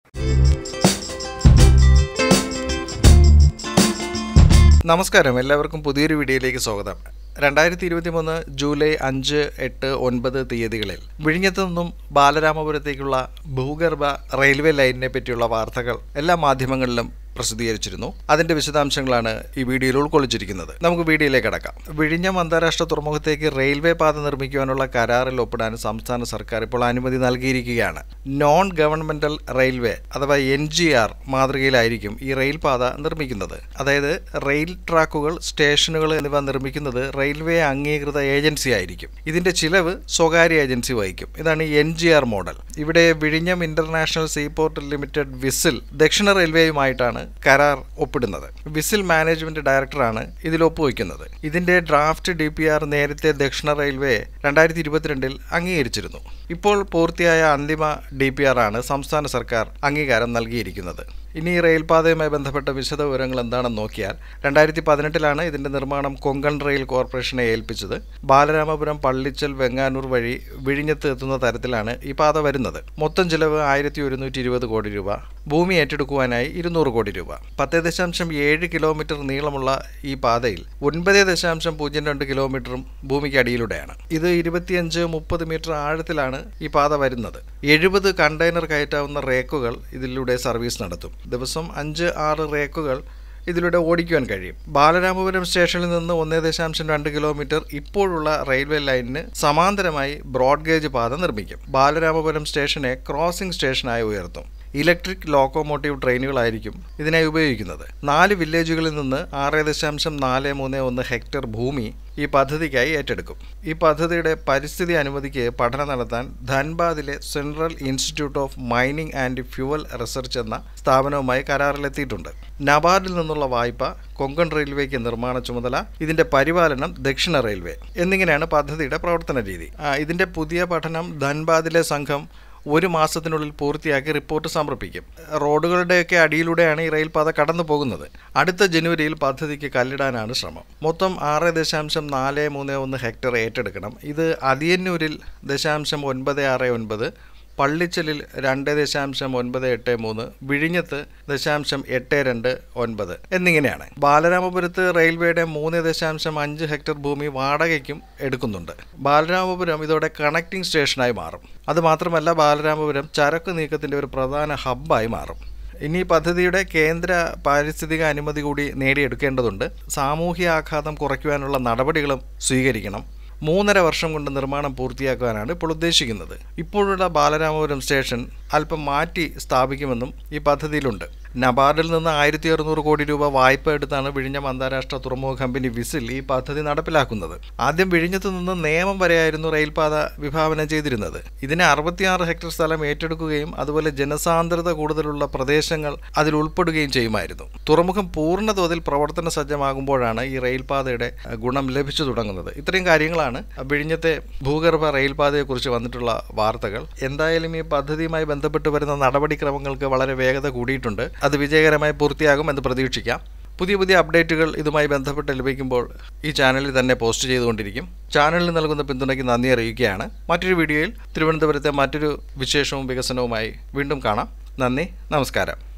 നമസ്കാരം എല്ലാവർക്കും പുതിയൊരു വീഡിയോയിലേക്ക് സ്വാഗതം രണ്ടായിരത്തി ഇരുപത്തി മൂന്ന് ജൂലൈ അഞ്ച് എട്ട് ഒൻപത് തീയതികളിൽ വിഴിഞ്ഞത്തു നിന്നും ബാലരാമപുരത്തേക്കുള്ള ഭൂഗർഭ റെയിൽവേ ലൈനിനെ പറ്റിയുള്ള വാർത്തകൾ എല്ലാ മാധ്യമങ്ങളിലും പ്രസിദ്ധീകരിച്ചിരുന്നു അതിന്റെ വിശദാംശങ്ങളാണ് ഈ വീഡിയോയിൽ ഉൾക്കൊള്ളിച്ചിരിക്കുന്നത് നമുക്ക് വീഡിയോയിലേക്ക് കടക്കാം വിഴിഞ്ഞം അന്താരാഷ്ട്ര തുറമുഖത്തേക്ക് റെയിൽവേ പാത നിർമ്മിക്കുവാനുള്ള കരാറിൽ ഒപ്പിടാൻ സംസ്ഥാന സർക്കാർ ഇപ്പോൾ അനുമതി നൽകിയിരിക്കുകയാണ് നോൺ ഗവൺമെന്റൽ റെയിൽവേ അഥവാ എൻ ജി ആർ മാതൃകയിലായിരിക്കും ഈ റെയിൽ പാത നിർമ്മിക്കുന്നത് അതായത് റെയിൽ ട്രാക്കുകൾ സ്റ്റേഷനുകൾ എന്നിവ നിർമ്മിക്കുന്നത് റെയിൽവേ അംഗീകൃത ഏജൻസി ആയിരിക്കും ഇതിന്റെ ചിലവ് സ്വകാര്യ ഏജൻസി വഹിക്കും ഇതാണ് എൻ ജി ആർ മോഡൽ ഇവിടെ വിഴിഞ്ഞം ഇന്റർനാഷണൽ സീപോർട്ട് ലിമിറ്റഡ് വിസിൽ ദക്ഷിണ റെയിൽവേയുമായിട്ടാണ് കരാർ ഒപ്പിടുന്നത് വിസിൽ മാനേജ്മെന്റ് ഡയറക്ടറാണ് ഇതിൽ ഒപ്പുവയ്ക്കുന്നത് ഇതിന്റെ ഡ്രാഫ്റ്റ് ഡി പി ആർ നേരത്തെ ദക്ഷിണ റെയിൽവേ രണ്ടായിരത്തി ഇരുപത്തിരണ്ടിൽ അംഗീകരിച്ചിരുന്നു ഇപ്പോൾ പൂർത്തിയായ അന്തിമ ഡി പി ആർ ആണ് സംസ്ഥാന സർക്കാർ അംഗീകാരം നൽകിയിരിക്കുന്നത് ഇനി ഈ റെയിൽപാതയുമായി ബന്ധപ്പെട്ട വിശദ വിവരങ്ങൾ എന്താണെന്ന് നോക്കിയാൽ രണ്ടായിരത്തി പതിനെട്ടിലാണ് ഇതിന്റെ നിർമ്മാണം കൊങ്കൺ റെയിൽ കോർപ്പറേഷനെ ഏൽപ്പിച്ചത് ബാലരാമപുരം പള്ളിച്ചൽ വെങ്ങാനൂർ വഴി വിഴിഞ്ഞത്ത് എത്തുന്ന തരത്തിലാണ് ഈ പാത വരുന്നത് മൊത്തം ചിലവ് ആയിരത്തി ഒരുന്നൂറ്റി ഇരുപത് കോടി രൂപ ഭൂമി ഏറ്റെടുക്കുവാനായി ഇരുന്നൂറ് കോടി രൂപ പത്ത് ദശാംശം ഏഴ് കിലോമീറ്റർ നീളമുള്ള ഈ പാതയിൽ ഒൻപത് ദശാംശം പൂജ്യം രണ്ട് കിലോമീറ്ററും ഭൂമിക്ക് അടിയിലൂടെയാണ് ഇത് ഇരുപത്തിയഞ്ച് മുപ്പത് മീറ്റർ ആഴത്തിലാണ് ഈ പാത വരുന്നത് എഴുപത് കണ്ടെയ്നർ കയറ്റാവുന്ന റേക്കുകൾ ഇതിലൂടെ സർവീസ് നടത്തും ദിവസം അഞ്ച് ആറ് റേക്കുകൾ ഇതിലൂടെ ഓടിക്കുവാൻ കഴിയും ബാലരാമപുരം സ്റ്റേഷനിൽ നിന്ന് ഒന്നേ ദശാംശം രണ്ട് കിലോമീറ്റർ ഇപ്പോഴുള്ള റെയിൽവേ ലൈനിന് സമാന്തരമായി ബ്രോഡ് ഗേജ് പാത നിർമ്മിക്കും ബാലരാമപുരം സ്റ്റേഷനെ ക്രോസിംഗ് സ്റ്റേഷനായി ഉയർത്തും ഇലക്ട്രിക് ലോക്കോമോട്ടീവ് ട്രെയിനുകളായിരിക്കും ഇതിനായി ഉപയോഗിക്കുന്നത് നാല് വില്ലേജുകളിൽ നിന്ന് ആറ് ദശാംശം നാല് മൂന്ന് ഒന്ന് ഹെക്ടർ ഭൂമി ഈ പദ്ധതിക്കായി ഏറ്റെടുക്കും ഈ പദ്ധതിയുടെ പരിസ്ഥിതി അനുമതിക്ക് പഠനം നടത്താൻ ധൻബാദിലെ Central Institute of Mining and Fuel Research എന്ന സ്ഥാപനവുമായി കരാറിലെത്തിയിട്ടുണ്ട് നബാർഡിൽ നിന്നുള്ള വായ്പ കൊങ്കൺ റെയിൽവേക്ക് നിർമ്മാണ ചുമതല ഇതിന്റെ പരിപാലനം ദക്ഷിണ റെയിൽവേ എന്നിങ്ങനെയാണ് പദ്ധതിയുടെ പ്രവർത്തന രീതി ആ, ഇതിന്റെ പുതിയ പഠനം ധൻബാദിലെ സംഘം ഒരു മാസത്തിനുള്ളിൽ പൂർത്തിയാക്കി റിപ്പോർട്ട് സമർപ്പിക്കും റോഡുകളുടെയൊക്കെ അടിയിലൂടെയാണ് ഈ റെയിൽപാത കടന്നു പോകുന്നത് അടുത്ത ജനുവരിയിൽ പദ്ധതിക്ക് കല്ലിടാനാണ് ശ്രമം മൊത്തം ആറ് ദശാംശം നാല് മൂന്ന് ഒന്ന് ഹെക്ടർ ഏറ്റെടുക്കണം ഇത് അതിയന്നൂരിൽ ദശാംശം ഒൻപത് ആറ് ഒൻപത് പള്ളിച്ചലിൽ രണ്ട് ദശാംശം ഒൻപത് എട്ട് മൂന്ന് വിഴിഞ്ഞത്ത് ദശാംശം എട്ട് രണ്ട് ഒൻപത് എന്നിങ്ങനെയാണ് ബാലരാമപുരത്ത് റെയിൽവേയുടെ മൂന്ന് ദശാംശം അഞ്ച് ഹെക്ടർ ഭൂമി വാടകയ്ക്കും എടുക്കുന്നുണ്ട് ബാലരാമപുരം ഇതോടെ കണക്റ്റിംഗ് സ്റ്റേഷനായി മാറും അതുമാത്രമല്ല ബാലരാമപുരം ചരക്ക് നീക്കത്തിൻ്റെ ഒരു പ്രധാന ഹബ്ബായി മാറും ഇനി ഈ പദ്ധതിയുടെ കേന്ദ്ര പാരിസ്ഥിതിക അനുമതി കൂടി നേടിയെടുക്കേണ്ടതുണ്ട് സാമൂഹ്യ ആഘാതം കുറയ്ക്കുവാനുള്ള നടപടികളും സ്വീകരിക്കണം മൂന്നര വർഷം കൊണ്ട് നിർമ്മാണം പൂർത്തിയാക്കുവാനാണ് ഇപ്പോൾ ഉദ്ദേശിക്കുന്നത് ഇപ്പോഴുള്ള ബാലരാമപുരം സ്റ്റേഷൻ അല്പം മാറ്റി സ്ഥാപിക്കുമെന്നും ഈ പദ്ധതിയിലുണ്ട് നബാർഡിൽ നിന്ന് ആയിരത്തി അറുന്നൂറ് കോടി രൂപ വായ്പ എടുത്താണ് വിഴിഞ്ഞം അന്താരാഷ്ട്ര തുറമുഖ കമ്പനി വിസിൽ ഈ പദ്ധതി നടപ്പിലാക്കുന്നത് ആദ്യം വിഴിഞ്ഞത്ത് നിന്ന് നേമം വരെയായിരുന്നു റെയിൽപാത വിഭാവനം ചെയ്തിരുന്നത് ഇതിന് അറുപത്തിയാറ് ഹെക്ടർ സ്ഥലം ഏറ്റെടുക്കുകയും അതുപോലെ ജനസാന്ദ്രത കൂടുതലുള്ള പ്രദേശങ്ങൾ അതിൽ ഉൾപ്പെടുകയും ചെയ്യുമായിരുന്നു തുറമുഖം പൂർണ്ണ തോതിൽ പ്രവർത്തന സജ്ജമാകുമ്പോഴാണ് ഈ റെയിൽപാതയുടെ അഹ്, ഗുണം ലഭിച്ചു തുടങ്ങുന്നത് ഇത്രയും കാര്യങ്ങളാണ് വിഴിഞ്ഞത്തെ ഭൂഗർഭ റെയിൽപാതയെക്കുറിച്ച് വന്നിട്ടുള്ള വാർത്തകൾ എന്തായാലും ഈ പദ്ധതിയുമായി ബന്ധപ്പെട്ട് വരുന്ന നടപടിക്രമങ്ങൾക്ക് വളരെ വേഗത കൂടിയിട്ടുണ്ട് അത് വിജയകരമായി പൂർത്തിയാകും എന്ന് പ്രതീക്ഷിക്കാം പുതിയ പുതിയ അപ്ഡേറ്റുകൾ ഇതുമായി ബന്ധപ്പെട്ട് ലഭിക്കുമ്പോൾ ഈ ചാനലിൽ തന്നെ പോസ്റ്റ് ചെയ്തുകൊണ്ടിരിക്കും ചാനലിൽ നൽകുന്ന പിന്തുണയ്ക്ക് നന്ദി അറിയിക്കുകയാണ് മറ്റൊരു വീഡിയോയിൽ തിരുവനന്തപുരത്തെ മറ്റൊരു വിശേഷവും വികസനവുമായി വീണ്ടും കാണാം നന്ദി നമസ്കാരം